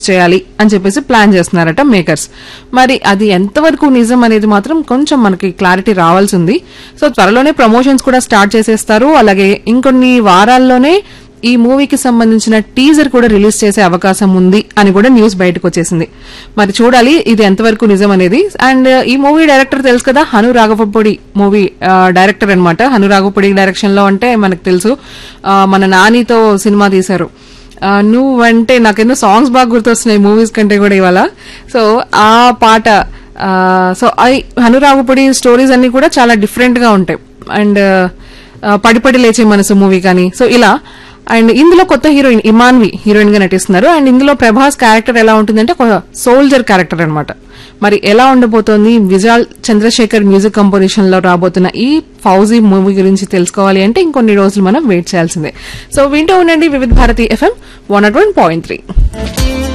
చేయాలి అని చెప్పేసి ప్లాన్ చేస్తున్నారట మేకర్స్ మరి అది ఎంతవరకు నిజం అనేది మాత్రం కొంచెం మనకి క్లారిటీ రావాల్సి ఉంది సో త్వరలోనే ప్రమోషన్స్ కూడా స్టార్ట్ చేసేస్తారు అలాగే ఇంకొన్ని వారాల్లోనే ఈ మూవీకి సంబంధించిన టీజర్ కూడా రిలీజ్ చేసే అవకాశం ఉంది అని కూడా న్యూస్ బయటకు వచ్చేసింది మరి చూడాలి ఇది ఎంతవరకు నిజం అనేది అండ్ ఈ మూవీ డైరెక్టర్ తెలుసు కదా హను రాఘవపొడి మూవీ డైరెక్టర్ అన్నమాట హను రాఘవపొడి డైరెక్షన్ లో అంటే మనకు తెలుసు ఆ, మన నానితో సినిమా తీశారు ఆ, నువ్వంటే నాకెన్నో సాంగ్స్ బాగా గుర్తొస్తున్నాయి మూవీస్ కంటే కూడా ఇవాళ సో ఆ పాట ఆ, సో ఐ హనురాగుపడి స్టోరీస్ అన్ని కూడా చాలా డిఫరెంట్ గా ఉంటాయి అండ్ ఆ, పడిపడి లేచే మనసు మూవీ కానీ సో ఇలా అండ్ ఇందులో కొత్త హీరోయిన్ ఇమాన్వి హీరోయిన్ గా నటిస్తున్నారు అండ్ ఇందులో ప్రభాస్ క్యారెక్టర్ ఎలా ఉంటుందంటే ఒక సోల్జర్ క్యారెక్టర్ అన్నమాట మరి ఎలా ఉండబోతోంది విజాల్ చంద్రశేఖర్ మ్యూజిక్ కంపోజిషన్ లో రాబోతున్న ఈ ఫౌజీ మూవీ గురించి తెలుసుకోవాలి అంటే ఇంకొన్ని రోజులు మనం వెయిట్ చేయాల్సిందే సో వింటూ ఉండండి Vividh Bharati FM one at one point three